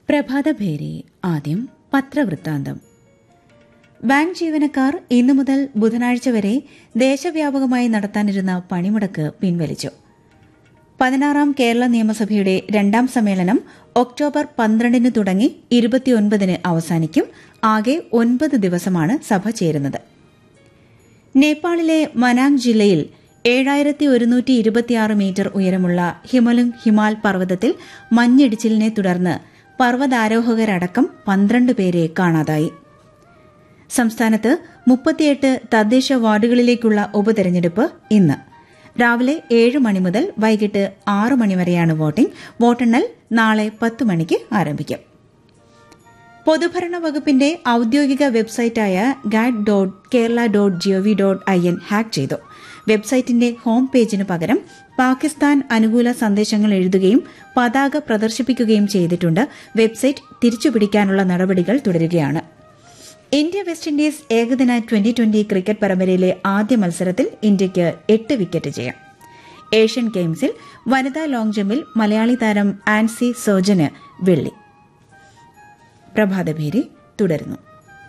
പ്രഭാതഭേരി ആദ്യം പത്രവൃത്താന്തം ബാങ്ക് ജീവനക്കാർ ഇന്നു മുതൽ ബുധനാഴ്ച വരെ ദേശവ്യാപകമായി നടത്താനിരുന്ന പണിമുടക്ക് പിൻവലിച്ചു പതിനാറാം കേരള നിയമസഭയുടെ രണ്ടാം സമ്മേളനം ഒക്ടോബർ പന്ത്രണ്ടിന് തുടങ്ങി ഇരുപത്തിയൊൻപതിന് അവസാനിക്കും ആകെ ഒൻപത് ദിവസമാണ് സഭ ചേരുന്നത് നേപ്പാളിലെ മനാങ് ജില്ലയിൽ ഏഴായിരത്തി ഒരുന്നൂറ്റി ഇരുപത്തിയാറ് മീറ്റർ ഉയരമുള്ള ഹിമലുങ് ഹിമാൽ പർവ്വതത്തിൽ മഞ്ഞിടിച്ചിലിനെ തുടർന്ന് പർവ്വതാരോഹകരടക്കം പന്ത്രണ്ട് പേരെ കാണാതായി സംസ്ഥാനത്ത് മുപ്പത്തിയെട്ട് തദ്ദേശ വാർഡുകളിലേക്കുള്ള ഉപതെരഞ്ഞെടുപ്പ് ഇന്ന് രാവിലെ ഏഴ് മണി മുതൽ വൈകിട്ട് ആറ് മണിവരെയാണ് വോട്ടിംഗ് വോട്ടെണ്ണൽ നാളെ പത്ത് മണിക്ക് ആരംഭിക്കും പൊതുഭരണ വകുപ്പിന്റെ ഔദ്യോഗിക വെബ്സൈറ്റായ guide dot Kerala dot G O V dot I N hack ചെയ്തു വെബ്സൈറ്റിന്റെ ഹോം പേജിന് പകരം പാകിസ്ഥാൻ അനുകൂല സന്ദേശങ്ങൾ എഴുതുകയും പതാക പ്രദർശിപ്പിക്കുകയും ചെയ്തിട്ടുണ്ട് വെബ്സൈറ്റ് തിരിച്ചുപിടിക്കാനുള്ള നടപടികൾ തുടരുകയാണ് ഇന്ത്യ വെസ്റ്റ് ഇൻഡീസ് ഏകദിന ട്വന്റി ട്വന്റി ക്രിക്കറ്റ് പരമ്പരയിലെ ആദ്യ മത്സരത്തിൽ ഇന്ത്യയ്ക്ക് എട്ട് വിക്കറ്റ് ജയം ഏഷ്യൻ ഗെയിംസിൽ വനിതാ ലോങ് ജമ്പിൽ മലയാളി താരം ആൻസി സോജന് വെള്ളി പ്രഭാതഭേരി തുടരുന്നു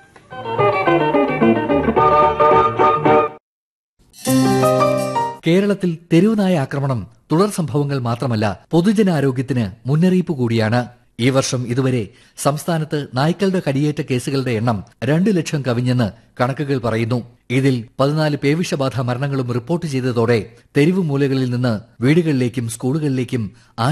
കേരളത്തിൽ തെരുവുനായ ആക്രമണം തുടർ സംഭവങ്ങൾ മാത്രമല്ല പൊതുജനാരോഗ്യത്തിന് മുന്നറിയിപ്പ് കൂടിയാണ് ഈ വർഷം ഇതുവരെ സംസ്ഥാനത്ത് നായ്ക്കളുടെ കടിയേറ്റ കേസുകളുടെ എണ്ണം രണ്ട് ലക്ഷം കവിഞ്ഞെന്ന് കണക്കുകൾ പറയുന്നു ഇതിൽ പതിനാല് പേവിഷബാധ മരണങ്ങളും റിപ്പോർട്ട് ചെയ്തതോടെ തെരുവ് മൂലകളിൽ നിന്ന് വീടുകളിലേക്കും സ്കൂളുകളിലേക്കും